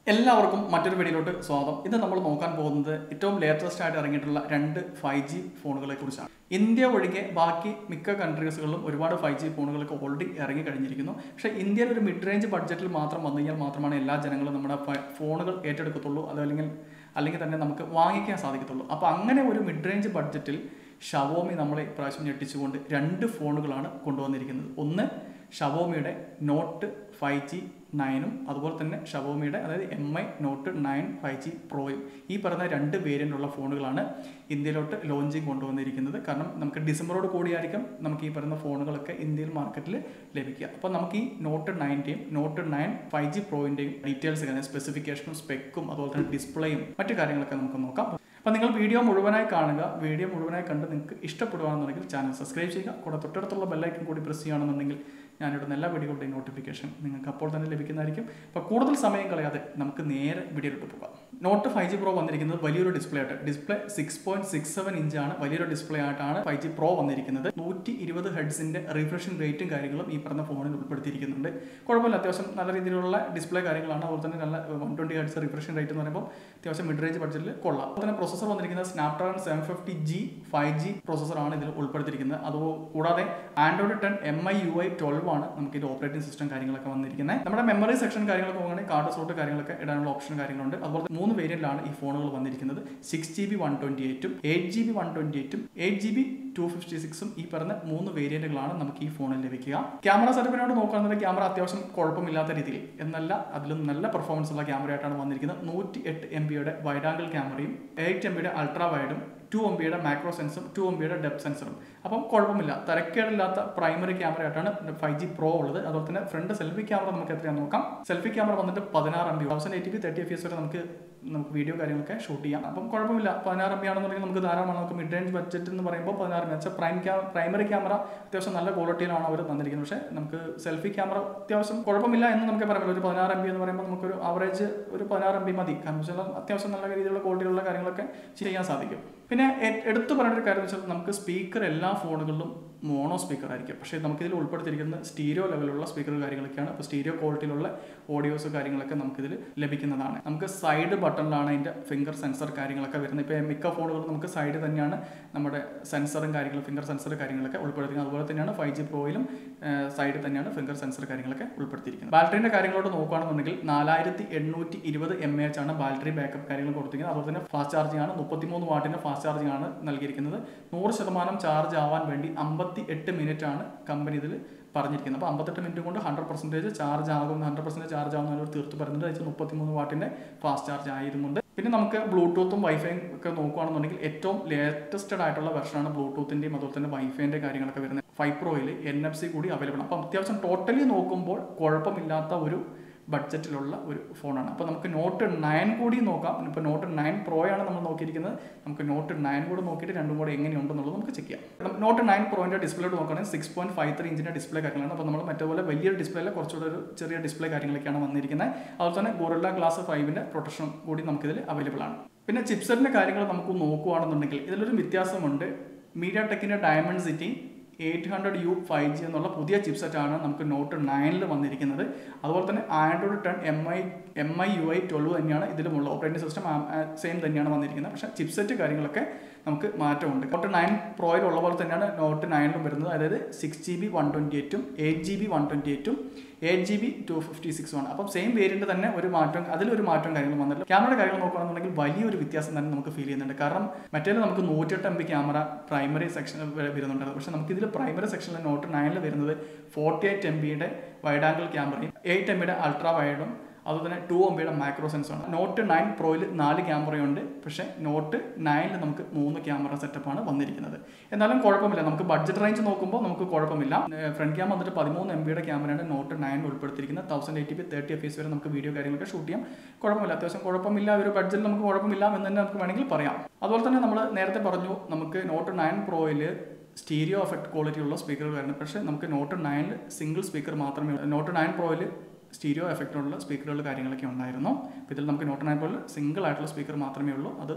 എല്ലാവർക്കും മറ്റൊരു വീഡിയോയിലോട്ട് സ്വാഗതം ഇന്ന് നമ്മൾ നോക്കാൻ പോകുന്നത് ഏറ്റവും ലേറ്റസ്റ്റ് ആയിട്ട് ഇറങ്ങിയിട്ടുള്ള രണ്ട് ഫൈവ് ജി ഫോണുകളെ കുറിച്ചാണ് ഇന്ത്യ ഒഴികെ ബാക്കി മിക്ക കൺട്രീസുകളിലും ഒരുപാട് ഫൈവ് ജി ഫോണുകളൊക്കെ ഓൾറെഡി ഇറങ്ങി കഴിഞ്ഞിരിക്കുന്നു പക്ഷേ ഇന്ത്യയിൽ ഒരു മിഡ് റേഞ്ച് ബഡ്ജറ്റിൽ മാത്രം വന്നു കഴിഞ്ഞാൽ മാത്രമാണ് എല്ലാ ജനങ്ങളും നമ്മുടെ ഫ- ഫോണുകൾ ഏറ്റെടുക്കത്തുള്ളൂ അതല്ലെങ്കിൽ അല്ലെങ്കിൽ തന്നെ നമുക്ക് വാങ്ങിക്കാൻ സാധിക്കത്തുള്ളൂ അപ്പോൾ അങ്ങനെ ഒരു മിഡ് റേഞ്ച് ബഡ്ജറ്റിൽ ഷവോമി നമ്മളെ ഇപ്രാവശ്യം ഞെട്ടിച്ചുകൊണ്ട് രണ്ട് ഫോണുകളാണ് കൊണ്ടുവന്നിരിക്കുന്നത് ഒന്ന് ഷവോമിയുടെ നോട്ട് ഫൈവ് ജി നയനും അതുപോലെ തന്നെ ഷവോമിയുടെ അതായത് M I note nine five G പ്രോയും ഈ പറയുന്ന രണ്ട് വേരിയൻ്റ് ഉള്ള ഫോണുകളാണ് ഇന്ത്യയിലോട്ട് ലോഞ്ചിങ് കൊണ്ടുവന്നിരിക്കുന്നത് കാരണം നമുക്ക് ഡിസംബറോട് കൂടിയായിരിക്കും നമുക്ക് ഈ പറയുന്ന ഫോണുകളൊക്കെ ഇന്ത്യൻ മാർക്കറ്റിൽ ലഭിക്കുക അപ്പോൾ നമുക്ക് ഈ നോട്ട് നയൻ്റെയും നോട്ട് നയൻ ഫൈവ് ജി പ്രോയിൻ്റെയും ഡീറ്റെയിൽസ് അതായത് സ്പെസിഫിക്കേഷനും സ്പെക്കും അതുപോലെ തന്നെ ഡിസ്പ്ലേയും മറ്റു കാര്യങ്ങളൊക്കെ നമുക്ക് നോക്കാം അപ്പോൾ നിങ്ങൾ വീഡിയോ മുഴുവനായി കാണുക വീഡിയോ മുഴുവനായി കണ്ട് നിങ്ങൾക്ക് ഇഷ്ടപ്പെടുകയാണെന്നുണ്ടെങ്കിൽ ചാനൽ സബ്സ്ക്രൈബ് ചെയ്യുക കൂടെ തൊട്ടടുത്തുള്ള ബെല്ലൈക്കൻ കൂടി പ്രസ് ചെയ്യുകയാണെന്നുണ്ടെങ്കിൽ ഞാനിടുന്ന എല്ലാ വീഡിയോകളുടെയും നോട്ടിഫിക്കേഷൻ നിങ്ങൾക്ക് അപ്പോൾ തന്നെ ലഭിക്കുന്നതായിരിക്കും അപ്പോൾ കൂടുതൽ സമയം കളയാതെ നമുക്ക് നേരെ വീഡിയോയിലോട്ട് പോകാം നോട്ട് ഫൈവ് ജി പ്രോ വന്നിരിക്കുന്നത് വലിയൊരു ഡിസ്പ്ലേ ആയിട്ട് display six point six seven ഇഞ്ചാണ് വലിയൊരു ഡിസ്പ്ലേ ആയിട്ടാണ് ഫൈവ് ജി പ്രോ വന്നിരിക്കുന്നത് നൂറ്റി ഇരുപത് ഹെഡ്സിന്റെ റിഫ്രഷിംഗ് റേറ്റും കാര്യങ്ങളും ഈ പറഞ്ഞ ഫോണിൽ ഉൾപ്പെടുത്തിയിരിക്കുന്നുണ്ട് കുഴപ്പമില്ല അത്യാവശ്യം നല്ല രീതിയിലുള്ള ഡിസ്പ്ലേ കാര്യങ്ങളാണ് അതുപോലെ തന്നെ നല്ല one twenty hertz refreshing rate എന്ന് പറയുമ്പോൾ അത്യാവശ്യം മിഡ് റേഞ്ച് ബഡ്ജറ്റിൽ കൊള്ളാം അതുപോലെ തന്നെ പ്രൊസസർ വന്നിരിക്കുന്നത് Snapdragon seven fifty G five G പ്രൊസസറാണ് ഇതിൽ ഉൾപ്പെടുത്തിയിരിക്കുന്നത് അത് കൂടാതെ Android ten M I U I twelve ആണ് നമുക്ക് ഇത് ഓപ്പറേറ്റിംഗ് സിസ്റ്റം കാര്യങ്ങളൊക്കെ വന്നിരിക്കുന്നത് നമ്മുടെ മെമ്മറി സെക്ഷൻ കാര്യങ്ങളൊക്കെ നോക്കുകയാണെങ്കിൽ കാർഡ് സ്ലോട്ട് കാര്യങ്ങളൊക്കെ ഇടാനുള്ള ഓപ്ഷൻ കാര്യങ്ങളുണ്ട് അതുപോലെ തന്നെ മൂന്ന് വേരിയന്റിലാണ് ഈ ഫോണുകൾ വന്നിരിക്കുന്നത് six G B one twenty എയ്റ്റും eight G B one twenty എയ്റ്റും eight G B two fifty സിക്സും ഈ പറഞ്ഞ മൂന്ന് വേരിയന്റുകളാണ് നമുക്ക് ഈ ഫോണിൽ ലഭിക്കുക ക്യാമറ സെറ്റപ്പിനോട് നോക്കുകയാണെങ്കിൽ ക്യാമറ അത്യാവശ്യം കുഴപ്പമില്ലാത്ത രീതിയിൽ എന്നല്ല അതിലും നല്ല പെർഫോമൻസ് ഉള്ള ക്യാമറ ആയിട്ടാണ് വന്നിരിക്കുന്നത് നൂറ്റി എട്ട് എം ബിയുടെ വൈഡ് ആംഗിൾ ക്യാമറയും എയ്റ്റ് എം ബിയുടെ അൾട്രാ വൈഡും ടു എം ബിയുടെ മാക്രോ സെൻസും ടു എം ബിയുടെ ഡെപ് സെൻസറും അപ്പം കുഴപ്പമില്ല തരക്കേടില്ലാത്ത പ്രൈമറി ക്യാമറ ആയിട്ടാണ് ഫൈവ് ജി പ്രോ ഉള്ളത് അതുപോലെ തന്നെ ഫ്രണ്ട് സെൽഫി ക്യാമറ നമുക്ക് എത്രയാണെന്ന് നോക്കാം സെൽഫി ക്യാമറ വന്നിട്ട് പതിനാറ് M B thousand eighty P thirty F S വരെ നമുക്ക് നമുക്ക് വീഡിയോ കാര്യങ്ങളൊക്കെ ഷൂട്ട് ചെയ്യാം അപ്പം കുഴപ്പമില്ല പതിനാറ് എം ബി ആണെന്നുണ്ടെങ്കിൽ നമുക്ക് ധാരാളമാണ് നമുക്ക് മിഡ് റേഞ്ച് ബഡ്ജറ്റ് എന്ന് പറയുമ്പോൾ പതിനാറ് എം വെച്ചാൽ പ്രൈം ക്യാ പ്രൈമറി ക്യാമറ അത്യാവശ്യം നല്ല ക്വാളിറ്റിയിലാണ് അവർ തന്നിരിക്കുന്നത് പക്ഷേ നമുക്ക് സെൽഫി ക്യാമറ അത്യാവശ്യം കുഴപ്പമില്ല എന്ന് നമുക്ക് പറയാൻ പറ്റില്ല ഒരു പതിനാറ് എം ബി എന്ന് പറയുമ്പോൾ നമുക്കൊരു ആവറേജ് ഒരു പതിനാറ് എം ബി മതി കാരണം വെച്ചാൽ അത്യാവശ്യം നല്ല രീതിയിലുള്ള ക്വാളിറ്റിയുള്ള കാര്യങ്ങളൊക്കെ ചെയ്യാൻ സാധിക്കും പിന്നെ എ- എടുത്തു പറയേണ്ട ഒരു കാര്യം എന്ന് വെച്ചാൽ നമുക്ക് സ്പീക്കർ എല്ലാ ഫോണുകളിലും മോണോ സ്പീക്കർ ആയിരിക്കും പക്ഷേ നമുക്കിതിൽ ഉൾപ്പെടുത്തിയിരിക്കുന്ന സ്റ്റീരിയോ ലെവലുള്ള സ്പീക്കർ കാര്യങ്ങളൊക്കെയാണ് അപ്പോൾ സ്റ്റീരിയോ ക്വാളിറ്റിയിലുള്ള ഓഡിയോസ് കാര്യങ്ങളൊക്കെ നമുക്കിതിൽ ലഭിക്കുന്നതാണ് നമുക്ക് സൈഡ് ബട്ടണിലാണ് അതിൻ്റെ ഫിംഗർ സെൻസർ കാര്യങ്ങളൊക്കെ വരുന്നത് ഇപ്പോൾ മിക്ക ഫോണുകളും നമുക്ക് സൈഡ് തന്നെയാണ് നമ്മുടെ സെൻസറും കാര്യങ്ങളും ഫിംഗർ സെൻസർ കാര്യങ്ങളൊക്കെ ഉൾപ്പെടുത്തിയിരിക്കുന്നത് അതുപോലെ തന്നെയാണ് ഫൈവ് ജി പ്രോയിലും സൈഡിൽ തന്നെയാണ് ഫിംഗർ സെൻസർ കാര്യങ്ങളൊക്കെ ഉൾപ്പെടുത്തിയിരിക്കുന്നത് ബാറ്ററിൻ്റെ കാര്യങ്ങളോട് നോക്കുകയാണെന്നുണ്ടെങ്കിൽ നാലായിരത്തി എണ്ണൂറ്റി ഇരുപത് എം എച്ച് ആണ് ബാറ്ററി ബാക്കപ്പ് കാര്യങ്ങൾ കൊടുത്തിരിക്കുന്നത് അതുപോലെ തന്നെ ഫാസ്റ്റ് ചാർജിംഗ് ആണ് മുപ്പത്തിമൂന്ന് വാട്ടിൻ്റെ ഫാസ്റ്റ് ചാർജിംഗ് ആണ് നൽകിയിരിക്കുന്നത് നൂറ് ശതമാനം ചാർജ് ആവാൻ വേണ്ടി അമ്പത്തി എട്ട് മിനിറ്റ് ആണ് കമ്പനി ഇതിൽ പറഞ്ഞിരിക്കുന്നത് അപ്പോൾ അമ്പത്തെട്ട് മിനിറ്റ് കൊണ്ട് ഹൺഡ്രഡ് പെർസെൻറ്റേജ് ചാർജ് ആകും ഹൺഡ്രഡ് പെർസെൻറ്റേജ് ചാർജ് ആകുന്ന അവർ തീർത്ത് പറയുന്നുണ്ട് അയച്ച് മുപ്പത്തിമൂന്ന് വാട്ടിൻ്റെ ഫാസ്റ്റ് ചാർജ് ആയതുകൊണ്ട് പിന്നെ നമുക്ക് ബ്ലൂടൂത്തും വൈഫൈയും ഒക്കെ നോക്കുകയാണെന്നുണ്ടെങ്കിൽ ഏറ്റവും ലേറ്റസ്റ്റഡ് ആയിട്ടുള്ള വെർഷനാണ് ബ്ലൂടൂത്തിൻ്റെയും അതുപോലെ തന്നെ വൈഫൈൻ്റെ കാര്യങ്ങളൊക്കെ വരുന്നത് ഫൈവ് പ്രോയിൽ എൻ എഫ് സി കൂടി അവൈലബിൾ ആണ് അപ്പം അത്യാവശ്യം ടോട്ടലി നോക്കുമ്പോൾ കുഴപ്പമില്ലാത്ത ഒരു ബഡ്ജറ്റിലുള്ള ഒരു ഫോണാണ് അപ്പോൾ നമുക്ക് നോട്ട് നയൻ കൂടി നോക്കാം ഇപ്പോൾ നോട്ട് നയൻ പ്രോയാണ് നമ്മൾ നോക്കിയിരിക്കുന്നത് നമുക്ക് നോട്ട് നയൻ കൂടെ നോക്കിയിട്ട് രണ്ടും കൂടെ എങ്ങനെയുണ്ടെന്നുള്ളത് നമുക്ക് ചെക്ക് ചെയ്യാം നോട്ട് നയൻ പ്രോയിൻ്റെ ഡിസ്പ്ലേയോട് നോക്കുകയാണെങ്കിൽ സിക്സ് പോയിന്റ് ഫൈവ് ത്രീ ഇഞ്ചിൻ്റെ ഡിസ്പ്ലേ കാര്യങ്ങളാണ് അപ്പോൾ നമ്മൾ മറ്റേപോലെ വലിയൊരു ഡിസ്പ്ലേയിൽ കുറച്ചുകൂടെ ഒരു ചെറിയ ഡിസ്പ്ലേ കാര്യങ്ങളൊക്കെയാണ് വന്നിരിക്കുന്നത് അതുപോലെ തന്നെ ഗോറില്ല ഗ്ലാസ് ഫൈവിൻ്റെ പ്രൊട്ടക്ഷൻ കൂടി നമുക്കിതിൽ അവൈലബിൾ ആണ് പിന്നെ ചിപ്സെറ്റിൻ്റെ കാര്യങ്ങൾ നമുക്ക് നോക്കുകയാണെന്നുണ്ടെങ്കിൽ ഇതിലൊരു വ്യത്യാസമുണ്ട് മീഡിയ ടെക്കിൻ്റെ Dimensity eight hundred U five G എന്നുള്ള പുതിയ ചിപ്സെറ്റാണ് നമുക്ക് നോട്ട് നയനിൽ വന്നിരിക്കുന്നത് അതുപോലെ തന്നെ Android ten M I M I U I twelve തന്നെയാണ് ഇതിലുമുള്ള ഓപ്പറേറ്റിംഗ് സിസ്റ്റം സെയിം തന്നെയാണ് വന്നിരിക്കുന്നത് പക്ഷേ ചിപ്സെറ്റ് കാര്യങ്ങളൊക്കെ നമുക്ക് മാറ്റമുണ്ട് നോട്ട് നയൻ പ്രോയിൽ ഉള്ള പോലെ തന്നെയാണ് നോട്ട് നയനിലും വരുന്നത് അതായത് six G B one twenty എയ്റ്റും eight G B one twenty എയ്റ്റും eight G B two fifty സിക്സും ആണ് അപ്പം സെയിം വേരിയന്റ് തന്നെ ഒരു മാറ്റം അതിലൊരു മാറ്റം കാര്യങ്ങളും വന്നിട്ടില്ല ക്യാമറയുടെ കാര്യങ്ങൾ നോക്കുകയാണെന്നുണ്ടെങ്കിൽ വലിയൊരു വ്യത്യാസം തന്നെ നമുക്ക് ഫീൽ ചെയ്യുന്നുണ്ട് കാരണം മറ്റേ നമുക്ക് നൂറ്റെട്ട് എം ബി ക്യാമറ പ്രൈമറി സെക്ഷനിൽ വരുന്നുണ്ട് പക്ഷേ നമുക്ക് ഇതിൽ പ്രൈമറി സെക്ഷനിൽ നോട്ട് നയനിൽ വരുന്നത് ഫോർട്ടി എയ്റ്റ് എം ബിയുടെ വൈഡ് ആംഗിൾ ക്യാമറയും എയ്റ്റ് എം ബിയുടെ അൾട്രാ വൈഡും അതുപോലെ തന്നെ ടു എം ബിയുടെ മാക്രോ സെൻസറാണ് നോട്ട് നയൻ പ്രോയിൽ നാല് ക്യാമറയുണ്ട് പക്ഷേ നോട്ട് നയനിൽ നമുക്ക് മൂന്ന് ക്യാമറ സെറ്റപ്പാണ് വന്നിരിക്കുന്നത് എന്നാലും കുഴപ്പമില്ല നമുക്ക് ബഡ്ജറ്റ് റേഞ്ച് നോക്കുമ്പോൾ നമുക്ക് കുഴപ്പമില്ല ഫ്രണ്ട് ക്യാം വന്നിട്ട് പതിമൂന്ന് എം ബിയുടെ ക്യാമറയാണ് നോട്ട് നയൻ ഉൾപ്പെടുത്തിയിരിക്കുന്നത് thousand eighty P thirty F S വരെ നമുക്ക് വീഡിയോ കാര്യങ്ങളൊക്കെ ഷൂട്ട് ചെയ്യാം കുഴപ്പമില്ല അത്യാവശ്യം കുഴപ്പമില്ല ഒരു ബഡ്ജറ്റിൽ നമുക്ക് കുഴപ്പമില്ല എന്ന് തന്നെ നമുക്ക് വേണമെങ്കിൽ പറയാം അതുപോലെ തന്നെ നമ്മൾ നേരത്തെ പറഞ്ഞു നമുക്ക് നോട്ട് നയൻ പ്രോയിൽ സ്റ്റീരിയോ എഫക്ട് ക്വാളിറ്റി ഉള്ള സ്പീക്കർ വരുന്നത് പക്ഷേ നമുക്ക് നോട്ട് നയനിൽ സിംഗിൾ സ്പീക്കർ മാത്രമേ നോട്ട് നയൻ പ്രോയിൽ സ്റ്റീരിയോ എഫക്റ്റുള്ള സ്പീക്കറുകൾ കാര്യങ്ങളൊക്കെ ഉണ്ടായിരുന്നു അപ്പോൾ ഇതിൽ നമുക്ക് നോട്ട് നയൻ പോലെ സിംഗിൾ ആയിട്ടുള്ള സ്പീക്കർ മാത്രമേ ഉള്ളൂ അത്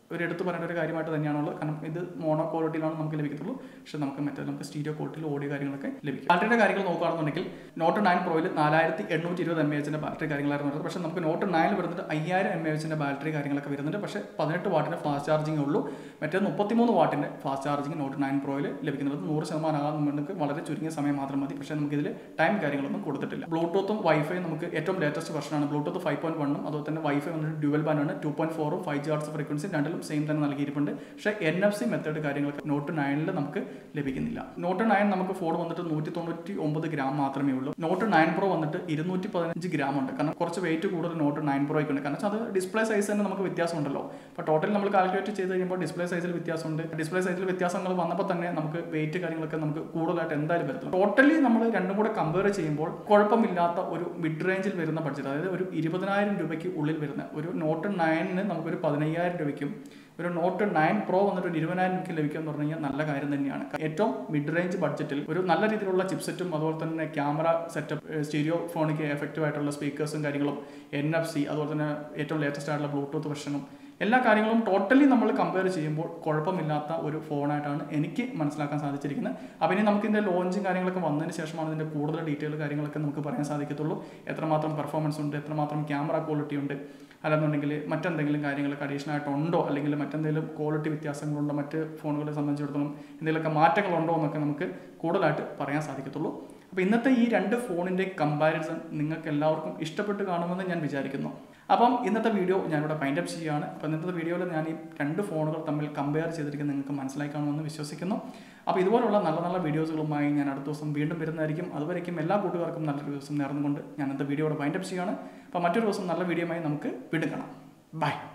ഒരു എടുത്തു പറയേണ്ട ഒരു കാര്യമായിട്ട് തന്നെയാണുള്ളത് കാരണം ഇത് മോണോ ക്വാളിറ്റിയിലാണ് നമുക്ക് ലഭിക്കത്തുള്ളൂ പക്ഷേ നമുക്ക് മറ്റേ നമുക്ക് സ്റ്റീരിയോ ക്വാളിറ്റിയിൽ ഓഡിയോ കാര്യങ്ങളൊക്കെ ലഭിക്കും ബാറ്ററിയുടെ കാര്യങ്ങൾ നോക്കുകയാണെന്നുണ്ടെങ്കിൽ നോട്ട് നയൻ പ്രോയിൽ നാലായിരത്തി എണ്ണൂറ്റി ഇരുപത് എം എച്ചിൻ്റെ ബാറ്ററി കാര്യങ്ങളായിരുന്നു വരുന്നത് പക്ഷേ നമുക്ക് നോട്ട് നയനിൽ വരുന്നത് അയ്യായിരം എം എച്ചിൻ്റെ ബാറ്ററി കാര്യങ്ങളൊക്കെ വരുന്നുണ്ട് പക്ഷേ പതിനെട്ട് വാട്ടിൻ്റെ ഫാസ്റ്റ് ചാർജിങ് ഉള്ളൂ മറ്റേ മുപ്പത്തിമൂന്ന് വാട്ടിൻ്റെ ഫാസ്റ്റ് ചാർജിങ് നോട്ട് നയൻ പ്രോയിൽ ലഭിക്കുന്നത് നൂറ് ശതമാനം ആകാൻ നമുക്ക് വളരെ ചുരുങ്ങിയ സമയം മാത്രം മതി പക്ഷേ നമുക്ക് ഇതിൽ ടൈം കാര്യങ്ങളൊന്നും കൊടുത്തിട്ടില്ല ബ്ലൂടൂത്തും വൈഫൈ നമുക്ക് ഏറ്റവും ലേറ്റസ്റ്റ് വെർഷനാണ് ബ്ലൂടൂത്ത് ഫൈവ് പോയിന്റ് വണ്ണും അതുപോലെ തന്നെ വൈഫൈ വന്നിട്ട് ഡ്യുവൽ ബാൻഡാണ് ടു പോയിന്റ് ഫോറും ഫൈവ് ജി ആർട്സ് ഫ്രീക്വൻസി രണ്ടിലും സെയിം തന്നെ നൽകിയിട്ടുണ്ട് പക്ഷേ എൻ എഫ് സി മെത്തേഡ് കാര്യങ്ങളൊക്കെ നോട്ട് നയനിൽ നമുക്ക് ലഭിക്കുന്നില്ല നോട്ട് നയൻ നമുക്ക് ഫോൺ വന്നിട്ട് നൂറ്റി തൊണ്ണൂറ്റി ഒമ്പത് ഗ്രാം മാത്രമേ ഉള്ളൂ നോട്ട് നയൻ പ്രോ വന്നിട്ട് ഇരുന്നൂറ്റി പതിനഞ്ച് ഗ്രാം ഉണ്ട് കാരണം കുറച്ച് വെയിറ്റ് കൂടുതൽ നോട്ട് നയൻ പ്രോയ്ക്ക് ഉണ്ട് കാരണം അത് ഡിസ്പ്ലേ സൈസ് തന്നെ നമുക്ക് വ്യത്യാസമുണ്ടല്ലോ അപ്പോൾ ടോട്ടൽ നമ്മൾ കാൽക്കുലേറ്റ് ചെയ്ത് കഴിയുമ്പോൾ ഡിസ്പ്ലേ സൈസിൽ വ്യത്യാസമുണ്ട് ഡിസ്പ്ലേ സൈസിൽ വ്യത്യാസങ്ങൾ വന്നപ്പോൾ തന്നെ നമുക്ക് വെയിറ്റ് കാര്യങ്ങളൊക്കെ നമുക്ക് കൂടുതലായിട്ട് എന്തായാലും വരത്തുള്ളൂ ടോട്ടലി നമ്മൾ രണ്ടും കൂടെ കമ്പയർ ചെയ്യുമ്പോൾ കുഴപ്പമില്ലാത്ത ഒരു മിഡ് റേഞ്ചിൽ വരുന്ന ബഡ്ജറ്റ് അതായത് ഒരു ഇരുപതിനായിരം രൂപയ്ക്ക് ഉള്ളിൽ വരുന്ന ഒരു നോട്ട് നയനിന് നമുക്കൊരു പതിനയ്യായിരം രൂപയ്ക്കും ഒരു നോട്ട് നയൻ പ്രോ വന്നിട്ട് ഒരു ഇരുപതിനായിരം രൂപയ്ക്ക് ലഭിക്കുക എന്ന് പറഞ്ഞു കഴിഞ്ഞാൽ നല്ല കാര്യം തന്നെയാണ് ഏറ്റവും മിഡ് റേഞ്ച് ബഡ്ജറ്റിൽ ഒരു നല്ല രീതിയിലുള്ള ചിപ്സെറ്റും അതുപോലെ തന്നെ camera setup stereophonic effective ആയിട്ടുള്ള സ്പീക്കേഴ്സും കാര്യങ്ങളും എൻ എഫ് സി അതുപോലെ തന്നെ ഏറ്റവും ലേറ്റസ്റ്റ് ആയിട്ടുള്ള ബ്ലൂടൂത്ത് വെർഷനും എല്ലാ കാര്യങ്ങളും ടോട്ടലി നമ്മൾ കമ്പയർ ചെയ്യുമ്പോൾ കുഴപ്പമില്ലാത്ത ഒരു ഫോണായിട്ടാണ് എനിക്ക് മനസ്സിലാക്കാൻ സാധിച്ചിരിക്കുന്നത് അപ്പോൾ ഇനി നമുക്ക് ഇതിൻ്റെ ലോഞ്ചും കാര്യങ്ങളൊക്കെ വന്നതിന് ശേഷമാണ് ഇതിൻ്റെ കൂടുതൽ ഡീറ്റെയിൽ കാര്യങ്ങളൊക്കെ നമുക്ക് പറയാൻ സാധിക്കത്തുള്ളൂ എത്രമാത്രം പെർഫോമൻസ് ഉണ്ട് എത്രമാത്രം ക്യാമറ ക്വാളിറ്റി ഉണ്ട് അല്ലെന്നുണ്ടെങ്കിൽ മറ്റെന്തെങ്കിലും കാര്യങ്ങളൊക്കെ അഡീഷണൽ ആയിട്ടുണ്ടോ അല്ലെങ്കിൽ മറ്റെന്തെങ്കിലും ക്വാളിറ്റി വ്യത്യാസങ്ങളുണ്ടോ മറ്റ് ഫോണുകളെ സംബന്ധിച്ചിടത്തോളം എന്തെങ്കിലുമൊക്കെ മാറ്റങ്ങളുണ്ടോ എന്നൊക്കെ നമുക്ക് കൂടുതലായിട്ട് പറയാൻ സാധിക്കത്തുള്ളൂ അപ്പോൾ ഇന്നത്തെ ഈ രണ്ട് ഫോണിൻ്റെ കമ്പാരിസൺ നിങ്ങൾക്ക് എല്ലാവർക്കും ഇഷ്ടപ്പെട്ട് കാണുമെന്ന് ഞാൻ വിചാരിക്കുന്നു അപ്പം ഇന്നത്തെ വീഡിയോ ഞാനിവിടെ ഫൈൻഡ് അപ്പ് ചെയ്യുകയാണ് അപ്പോൾ ഇന്നത്തെ വീഡിയോയിൽ ഞാൻ ഈ രണ്ട് ഫോണുകൾ തമ്മിൽ കമ്പയർ ചെയ്തിരിക്കുന്നത് നിങ്ങൾക്ക് മനസ്സിലായി കാണുമെന്ന് വിശ്വസിക്കുന്നു അപ്പോൾ ഇതുപോലുള്ള നല്ല നല്ല വീഡിയോസുകളുമായി ഞാൻ അടുത്ത ദിവസം വീണ്ടും വരുന്നതായിരിക്കും അതുവരേക്കും എല്ലാ കൂട്ടുകാർക്കും നല്ലൊരു ദിവസം നേർന്നുകൊണ്ട് ഞാൻ ഇന്നത്തെ വീഡിയോയുടെ ഫൈൻഡ് അപ്പ് ചെയ്യുകയാണ് അപ്പോൾ മറ്റൊരു ദിവസം നല്ല വീഡിയോയുമായി നമുക്ക് വീണ്ടും കാണാം ബൈ